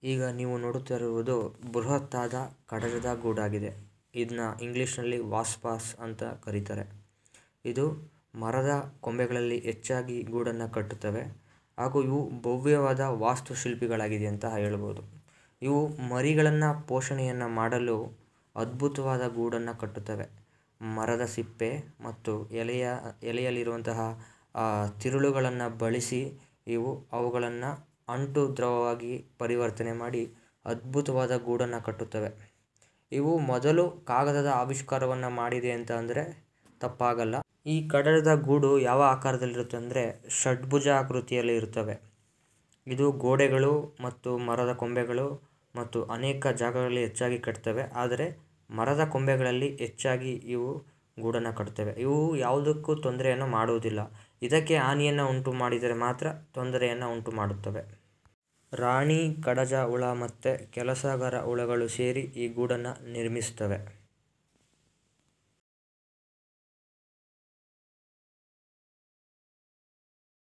ಈಗ ನೀವು ನೋಡುತ್ತಿರುವುದು ಬೃಹತ್ತಾದ ಕಡಜದ ಗೂಡಾಗಿದೆ ಇದನ್ನ ಇಂಗ್ಲೀಷ್ನಲ್ಲಿ ವಾಸ್ಪಾಸ್ ಅಂತ ಕರೀತಾರೆ ಇದು ಮರದ ಕೊಂಬೆಗಳಲ್ಲಿ ಹೆಚ್ಚಾಗಿ ಗೂಡನ್ನು ಕಟ್ಟುತ್ತವೆ ಹಾಗೂ ಇವು ಭವ್ಯವಾದ ವಾಸ್ತುಶಿಲ್ಪಿಗಳಾಗಿದೆ ಅಂತ ಹೇಳ್ಬೋದು ಇವು ಮರಿಗಳನ್ನು ಪೋಷಣೆಯನ್ನು ಮಾಡಲು ಅದ್ಭುತವಾದ ಗೂಡನ್ನು ಕಟ್ಟುತ್ತವೆ ಮರದ ಸಿಪ್ಪೆ ಮತ್ತು ಎಲೆಯ ಎಲೆಯಲ್ಲಿರುವಂತಹ ತಿರುಳುಗಳನ್ನು ಬಳಸಿ ಇವು ಅವುಗಳನ್ನು ಅಂಟು ದ್ರವವಾಗಿ ಪರಿವರ್ತನೆ ಮಾಡಿ ಅದ್ಭುತವಾದ ಗೂಡನ್ನು ಕಟ್ಟುತ್ತವೆ ಇವು ಮೊದಲು ಕಾಗದದ ಆವಿಷ್ಕಾರವನ್ನು ಮಾಡಿದೆ ಅಂತ ಅಂದರೆ ತಪ್ಪಾಗಲ್ಲ ಈ ಕಡಲದ ಗೂಡು ಯಾವ ಆಕಾರದಲ್ಲಿರುತ್ತೆ ಅಂದರೆ ಷಡ್ಭುಜ ಆಕೃತಿಯಲ್ಲಿ ಇರುತ್ತವೆ ಇದು ಗೋಡೆಗಳು ಮತ್ತು ಮರದ ಕೊಂಬೆಗಳು ಮತ್ತು ಅನೇಕ ಜಾಗಗಳಲ್ಲಿ ಹೆಚ್ಚಾಗಿ ಕಟ್ತವೆ ಆದರೆ ಮರದ ಕೊಂಬೆಗಳಲ್ಲಿ ಹೆಚ್ಚಾಗಿ ಇವು ಗೂಡನ್ನು ಕಟ್ತವೆ ಇವು ಯಾವುದಕ್ಕೂ ತೊಂದರೆಯನ್ನು ಮಾಡುವುದಿಲ್ಲ ಇದಕ್ಕೆ ಹಾನಿಯನ್ನು ಉಂಟು ಮಾಡಿದರೆ ಮಾತ್ರ ತೊಂದರೆಯನ್ನು ಉಂಟು ಮಾಡುತ್ತವೆ ರಾಣಿ ಕಡಜ ಹುಳ ಮತ್ತು ಕೆಲಸಗಾರ ಹುಳಗಳು ಸೇರಿ ಈ ಗೂಡನ್ನು ನಿರ್ಮಿಸ್ತವೆ